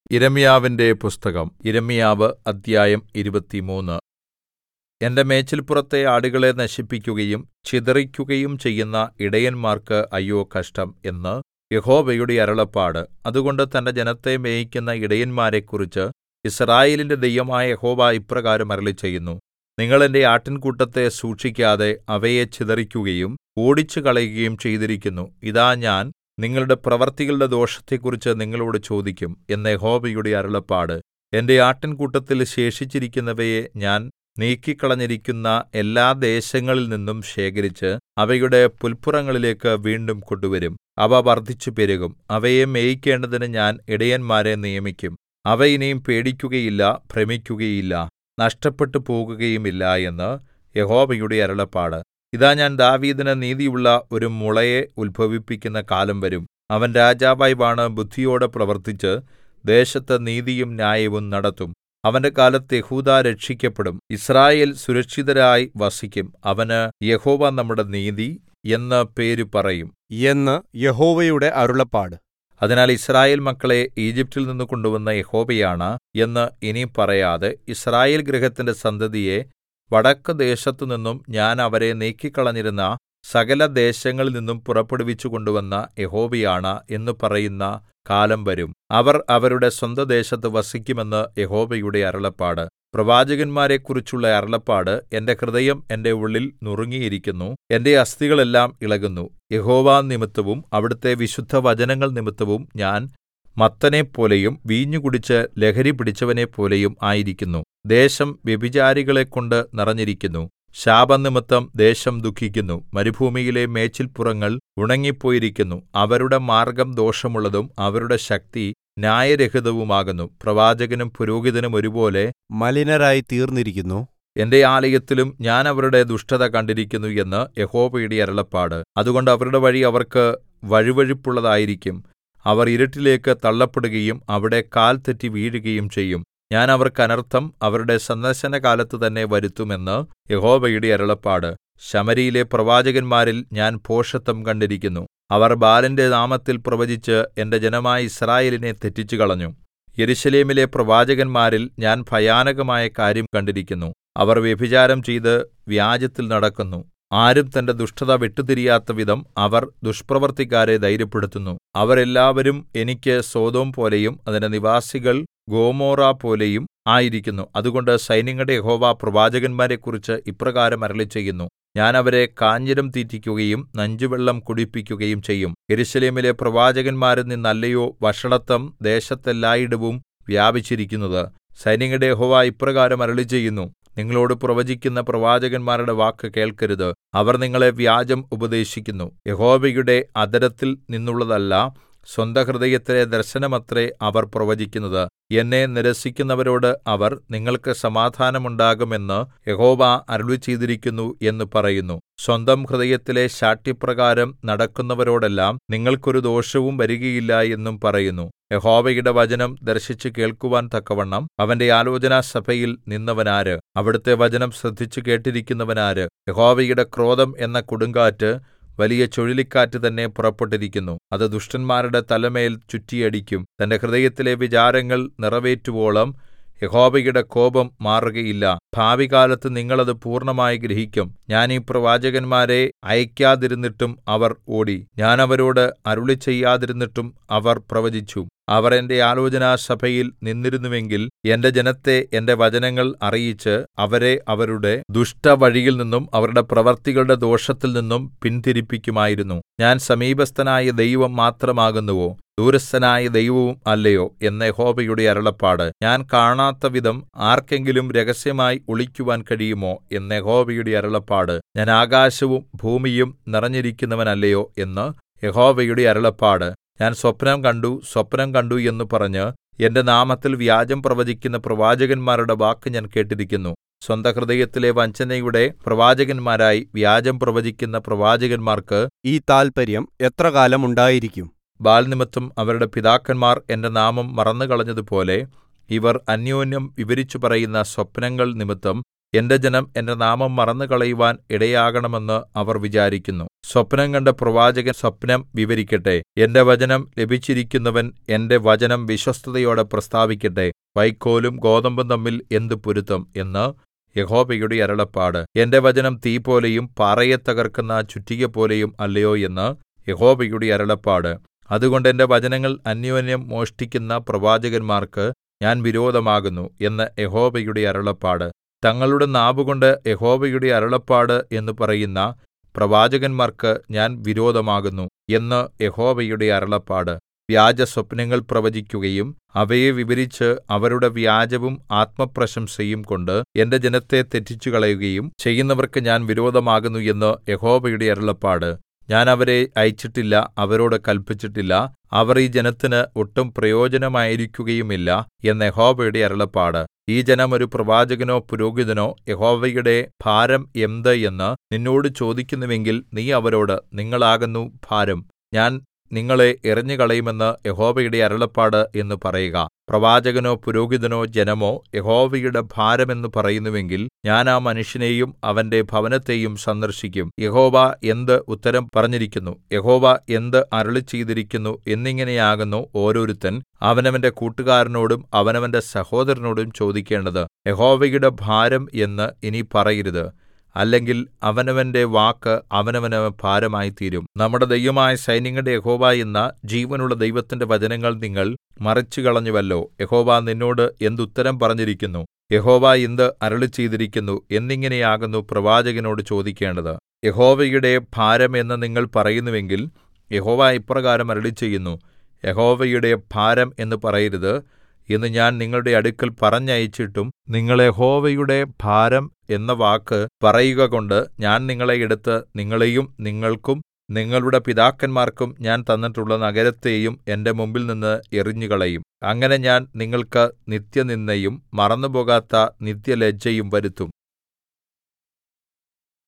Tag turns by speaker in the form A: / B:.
A: യിരെമ്യാവിന്റെ പുസ്തകം യിരെമ്യാവ് അദ്ധ്യായം ഇരുപത്തിമൂന്ന് എന്റെ മേച്ചിൽപ്പുറത്തെ ആടുകളെ നശിപ്പിക്കുകയും ചിതറിക്കുകയും ചെയ്യുന്ന ഇടയന്മാർക്ക് അയ്യോ കഷ്ടം എന്ന് യഹോവയുടെ അരുളപ്പാട് അതുകൊണ്ട് തന്റെ ജനത്തെ മേയിക്കുന്ന ഇടയന്മാരെക്കുറിച്ച് യിസ്രായേലിന്റെ ദൈവമായ യഹോവ ഇപ്രകാരം അരുളിച്ചെയ്യുന്നു നിങ്ങൾ എന്റെ ആട്ടിൻകൂട്ടത്തെ സൂക്ഷിക്കാതെ അവയെ ചിതറിക്കുകയും ഓടിച്ചുകളയുകയും ചെയ്തിരിക്കുന്നു ഇതാ ഞാൻ നിങ്ങളുടെ പ്രവൃത്തികളുടെ ദോഷത്തെക്കുറിച്ച് നിങ്ങളോട് ചോദിക്കും എന്ന് യഹോവയുടെ അരുളപ്പാട് എന്റെ ആട്ടിൻകൂട്ടത്തിൽ ശേഷിച്ചിരിക്കുന്നവയെ ഞാൻ നീക്കിക്കളഞ്ഞിരിക്കുന്ന എല്ലാ ദേശങ്ങളിൽ നിന്നും ശേഖരിച്ച് അവയുടെ പുല്പുറങ്ങളിലേക്ക് വീണ്ടും കൊണ്ടുവരും അവ വർദ്ധിച്ചു പെരുകും അവയെ മേയിക്കേണ്ടതിന് ഞാൻ ഇടയന്മാരെ നിയമിക്കും അവ ഇനി പേടിക്കുകയില്ല ഭ്രമിക്കുകയില്ല നഷ്ടപ്പെട്ടു പോകുകയുമില്ല എന്ന് യഹോവയുടെ അരുളപ്പാട് ഇതാ ഞാൻ ദാവീദിന് നീതിയുള്ള ഒരു മുളയെ ഉത്ഭവിപ്പിക്കുന്ന കാലം വരും അവൻ രാജാവായി വാണ് ബുദ്ധിയോടെ പ്രവർത്തിച്ച് ദേശത്ത് നീതിയും ന്യായവും നടത്തും അവന്റെ കാലത്ത് യെഹൂദാ രക്ഷിക്കപ്പെടും യിസ്രായേൽ സുരക്ഷിതരായി വസിക്കും അവന് യഹോവ നമ്മുടെ നീതി എന്ന് പേര് പറയും
B: എന്ന് യഹോവയുടെ അരുളപ്പാട്
A: അതിനാൽ യിസ്രായേൽ മക്കളെ ഈജിപ്റ്റിൽ നിന്ന് കൊണ്ടുവന്ന യഹോവയാണ എന്ന് ഇനി പറയാതെ യിസ്രായേൽ ഗൃഹത്തിന്റെ സന്തതിയെ വടക്ക് ദേശത്തുനിന്നും ഞാൻ അവരെ നീക്കിക്കളഞ്ഞിരുന്ന സകല ദേശങ്ങളിൽ നിന്നും പുറപ്പെടുവിച്ചു കൊണ്ടുവന്ന യഹോവയാണ എന്ന് പറയുന്ന കാലം വരും അവർ അവരുടെ സ്വന്തദേശത്ത് വസിക്കുമെന്ന് യഹോവയുടെ അരുളപ്പാട് പ്രവാചകന്മാരെക്കുറിച്ചുള്ള അരുളപ്പാട് എന്റെ ഹൃദയം എന്റെ ഉള്ളിൽ നുറുങ്ങിയിരിക്കുന്നു എന്റെ അസ്ഥികളെല്ലാം ഇളകുന്നു യഹോവ നിമിത്തവും അവിടുത്തെ വിശുദ്ധവചനങ്ങൾ നിമിത്തവും ഞാൻ മത്തനെപ്പോലെയും വീഞ്ഞു കുടിച്ച് ലഹരി പിടിച്ചവനെപ്പോലെയും ആയിരിക്കുന്നു ദേശം വ്യഭിചാരികളെക്കൊണ്ട് നിറഞ്ഞിരിക്കുന്നു ശാപനിമിത്തം ദേശം ദുഃഖിക്കുന്നു മരുഭൂമിയിലെ മേച്ചിൽപ്പുറങ്ങൾ ഉണങ്ങിപ്പോയിരിക്കുന്നു അവരുടെ മാർഗ്ഗം ദോഷമുള്ളതും അവരുടെ ശക്തി ന്യായരഹിതവുമാകുന്നു പ്രവാചകനും പുരോഹിതനും ഒരുപോലെ
B: മലിനരായി തീർന്നിരിക്കുന്നു
A: എന്റെ ആലയത്തിലും ഞാൻ അവരുടെ ദുഷ്ടത കണ്ടിരിക്കുന്നു എന്ന് യഹോവയുടെ അരുളപ്പാട് അതുകൊണ്ട് അവരുടെ വഴി അവർക്ക് വഴുവഴുപ്പുള്ളതായിരിക്കും അവർ ഇരുട്ടിലേക്ക് തള്ളപ്പെടുകയും അവിടെ കാൽ തെറ്റി വീഴുകയും ചെയ്യും ഞാൻ അവർക്ക് അനർത്ഥം അവരുടെ സന്ദർശനകാലത്ത് തന്നെ വരുത്തും എന്ന് യഹോവയുടെ അരുളപ്പാട് ശമര്യയിലെ പ്രവാചകന്മാരിൽ ഞാൻ ഭോഷത്വം കണ്ടിരിക്കുന്നു അവർ ബാലിന്റെ നാമത്തിൽ പ്രവചിച്ച് എന്റെ ജനമായ യിസ്രായേലിനെ തെറ്റിച്ചുകളഞ്ഞു യെരൂശലേമിലെ പ്രവാചകന്മാരിൽ ഞാൻ ഭയാനകമായ കാര്യം കണ്ടിരിക്കുന്നു അവർ വ്യഭിചാരം ചെയ്ത് വ്യാജത്തിൽ നടക്കുന്നു ആരും തന്റെ ദുഷ്ടത വിട്ടുതിരിയാത്ത വിധം അവർ ദുഷ്പ്രവൃത്തിക്കാരെ ധൈര്യപ്പെടുത്തുന്നു അവരെല്ലാവരും എനിക്ക് സൊദോം പോലെയും അതിന്റെ നിവാസികൾ ഗൊമോറ പോലെയും ആയിരിക്കുന്നു അതുകൊണ്ട് സൈന്യങ്ങളുടെ യഹോവ പ്രവാചകന്മാരെക്കുറിച്ച് ഇപ്രകാരം അരുളിച്ചെയ്യുന്നു ഞാൻ അവരെ കാഞ്ഞിരം തീറ്റിക്കുകയും നഞ്ചുവെള്ളം കുടിപ്പിക്കുകയും ചെയ്യും യെരൂശലേമിലെ പ്രവാചകന്മാരിൽ നിന്നല്ലയോ വഷളത്വം ദേശത്തെല്ലായിടവും വ്യാപിച്ചിരിക്കുന്നത് സൈന്യങ്ങളുടെ യഹോവ ഇപ്രകാരം അരുളിച്ചെയ്യുന്നു നിങ്ങളോട് പ്രവചിക്കുന്ന പ്രവാചകന്മാരുടെ വാക്ക് കേൾക്കരുത് അവർ നിങ്ങളെ വ്യാജം ഉപദേശിക്കുന്നു യഹോവയുടെ അധരത്തിൽ നിന്നുള്ളതല്ല സ്വന്ത ഹൃദയത്തിലെ ദർശനമത്രേ അവർ പ്രവചിക്കുന്നത് എന്നെ നിരസിക്കുന്നവരോട് അവർ നിങ്ങൾക്ക് സമാധാനമുണ്ടാകുമെന്ന് യഹോവ അരുളിച്ചെയ്തിരിക്കുന്നു എന്ന് പറയുന്നു സ്വന്തം ഹൃദയത്തിലെ ശാഠ്യപ്രകാരം നടക്കുന്നവരോടെല്ലാം നിങ്ങൾക്കൊരു ദോഷവും വരികയില്ല എന്നും പറയുന്നു യഹോവയുടെ വചനം ദർശിച്ചു കേൾക്കുവാൻ തക്കവണ്ണം അവന്റെ ആലോചനാസഭയിൽ നിന്നവനാര് അവിടുത്തെ വചനം ശ്രദ്ധിച്ചു കേട്ടിരിക്കുന്നവനാര് യഹോവയുടെ ക്രോധം എന്ന കൊടുങ്കാറ്റ് വലിയ ചുഴലിക്കാറ്റ് തന്നെ പുറപ്പെട്ടിരിക്കുന്നു അത് ദുഷ്ടന്മാരുടെ തലമേൽ ചുറ്റിയടിക്കും തന്റെ ഹൃദയത്തിലെ വിചാരങ്ങൾ നിറവേറ്റുവോളം യഹോവയുടെ കോപം മാറുകയില്ല ഭാവികാലത്ത് നിങ്ങൾ അത് പൂർണ്ണമായി ഗ്രഹിക്കും ഞാൻ ഈ പ്രവാചകന്മാരെ അയക്കാതിരുന്നിട്ടും അവർ ഓടി ഞാൻ അവരോട് അരുളി ചെയ്യാതിരുന്നിട്ടും അവർ പ്രവചിച്ചു അവർ എന്റെ ആലോചനാസഭയിൽ നിന്നിരുന്നുവെങ്കിൽ എന്റെ ജനത്തെ എന്റെ വചനങ്ങൾ അറിയിച്ച് അവരെ അവരുടെ ദുഷ്ടവഴിയിൽ നിന്നും അവരുടെ പ്രവർത്തികളുടെ ദോഷത്തിൽ നിന്നും പിന്തിരിപ്പിക്കുമായിരുന്നു ഞാൻ സമീപസ്ഥനായ ദൈവം മാത്രമാകുന്നുവോ ദൂരസ്ഥനായ ദൈവവും അല്ലയോ എന്ന് യഹോവയുടെ അരുളപ്പാട് ഞാൻ കാണാത്ത വിധം ആർക്കെങ്കിലും രഹസ്യമായി ഒളിക്കുവാൻ കഴിയുമോ എന്ന് യഹോവയുടെ അരുളപ്പാട് ഞാൻ ആകാശവും ഭൂമിയും നിറഞ്ഞിരിക്കുന്നവനല്ലയോ എന്ന് യഹോവയുടെ അരുളപ്പാട് ഞാൻ സ്വപ്നം കണ്ടു സ്വപ്നം കണ്ടു എന്ന് പറഞ്ഞ് എന്റെ നാമത്തിൽ വ്യാജം പ്രവചിക്കുന്ന പ്രവാചകന്മാരുടെ വാക്ക് ഞാൻ കേട്ടിരിക്കുന്നു സ്വന്ത ഹൃദയത്തിലെ വഞ്ചനയുടെ പ്രവാചകന്മാരായി വ്യാജം പ്രവചിക്കുന്ന പ്രവാചകന്മാർക്ക്
B: ഈ താൽപര്യം എത്ര കാലം ഉണ്ടായിരിക്കും
A: ബാൽനിമിത്തം അവരുടെ പിതാക്കന്മാർ എന്റെ നാമം മറന്നുകളഞ്ഞതുപോലെ ഇവർ അന്യോന്യം വിവരിച്ചു പറയുന്ന സ്വപ്നങ്ങൾ നിമിത്തം എന്റെ ജനം എന്റെ നാമം മറന്നുകളയുവാൻ ഇടയാകണമെന്ന് അവർ വിചാരിക്കുന്നു സ്വപ്നം കണ്ട പ്രവാചകൻ സ്വപ്നം വിവരിക്കട്ടെ എന്റെ വചനം ലഭിച്ചിരിക്കുന്നവൻ എന്റെ വചനം വിശ്വസ്തതയോടെ പ്രസ്താവിക്കട്ടെ വൈക്കോലും ഗോതമ്പും തമ്മിൽ എന്ത് പൊരുത്തം എന്ന് യഹോവയുടെ അരുളപ്പാട് എന്റെ വചനം തീപോലെയും പാറയെ തകർക്കുന്ന ചുറ്റികപോലെയും അല്ലയോ എന്ന് യഹോവയുടെ അരുളപ്പാട് അതുകൊണ്ട് എന്റെ വചനങ്ങൾ അന്യോന്യം മോഷ്ടിക്കുന്ന പ്രവാചകന്മാർക്ക് ഞാൻ വിരോധമാകുന്നു എന്ന് യഹോവയുടെ അരുളപ്പാട് തങ്ങളുടെ നാവുകൊണ്ട് യഹോവയുടെ അരുളപ്പാട് എന്ന് പറയുന്ന പ്രവാചകന്മാർക്ക് ഞാൻ വിരോധമാകുന്നു എന്ന് യഹോവയുടെ അരുളപ്പാട് വ്യാജസ്വപ്നങ്ങൾ പ്രവചിക്കുകയും അവയെ വിവരിച്ച് അവരുടെ വ്യാജവും ആത്മപ്രശംസയും കൊണ്ട് എന്റെ ജനത്തെ തെറ്റിച്ചുകളയുകയും ചെയ്യുന്നവർക്ക് ഞാൻ വിരോധമാകുന്നു എന്ന് യഹോവയുടെ അരുളപ്പാട് ഞാൻ അവരെ അയച്ചിട്ടില്ല അവരോട് കല്പിച്ചിട്ടില്ല അവർ ഈ ജനത്തിന് ഒട്ടും പ്രയോജനമായിരിക്കുകയുമില്ല എന്ന് യഹോവയുടെ അരുളപ്പാട് ഈ ജനം ഒരു പ്രവാചകനോ പുരോഹിതനോ യഹോവയുടെ ഭാരം എന്ത് എന്ന് നിന്നോട് ചോദിക്കുന്നുവെങ്കിൽ നീ അവരോട് നിങ്ങളാകുന്നു ഭാരം ഞാൻ നിങ്ങളെ എറിഞ്ഞുകളയുമെന്ന് യഹോവയുടെ അരുളപ്പാട് എന്ന് പറയുക പ്രവാചകനോ പുരോഹിതനോ ജനമോ യഹോവയുടെ ഭാരം എന്ന് പറയുന്നുവെങ്കിൽ ഞാൻ ആ മനുഷ്യനെയും അവന്റെ ഭവനത്തെയും സന്ദർശിക്കും യഹോവ എന്ത് ഉത്തരം പറഞ്ഞിരിക്കുന്നു യഹോവ എന്ത് അരുളിച്ചെയ്തിരിക്കുന്നു എന്നിങ്ങനെയാകുന്നു ഓരോരുത്തൻ അവനവന്റെ കൂട്ടുകാരനോടും അവനവന്റെ സഹോദരനോടും ചോദിക്കേണ്ടത് യഹോവയുടെ ഭാരം എന്ന് ഇനി പറയരുത് അല്ലെങ്കിൽ അവനവന്റെ വാക്ക് അവനവന് ഭാരമായിത്തീരും നമ്മുടെ ദൈവമായ സൈന്യങ്ങളുടെ യഹോവ എന്ന ജീവനുള്ള ദൈവത്തിന്റെ വചനങ്ങൾ നിങ്ങൾ മറിച്ചുകളഞ്ഞുവല്ലോ യഹോവ നിന്നോട് എന്തുത്തരം പറഞ്ഞിരിക്കുന്നു യഹോവ എന്ത് അരുളിച്ചെയ്തിരിക്കുന്നു എന്നിങ്ങനെയാകുന്നു പ്രവാചകനോട് ചോദിക്കേണ്ടത് യഹോവയുടെ ഭാരം എന്ന് നിങ്ങൾ പറയുന്നുവെങ്കിൽ യഹോവ ഇപ്രകാരം അരുളിച്ചെയ്യുന്നു യഹോവയുടെ ഭാരം എന്ന് പറയരുത് എന്ന് ഞാൻ നിങ്ങളുടെ അടുക്കൽ പറഞ്ഞയച്ചിട്ടും നിങ്ങൾ യഹോവയുടെ ഭാരം എന്ന വാക്ക് പറയുകകൊണ്ട് ഞാൻ നിങ്ങളെ എടുത്ത് നിങ്ങളെയും നിങ്ങൾക്കും നിങ്ങളുടെ പിതാക്കന്മാർക്കും ഞാൻ തന്നിട്ടുള്ള നഗരത്തെയും എന്റെ മുമ്പിൽനിന്ന് എറിഞ്ഞുകളയും അങ്ങനെ ഞാൻ നിങ്ങൾക്ക് നിത്യനിന്ദയും മറന്നുപോകാത്ത നിത്യലജ്ജയും വരുത്തും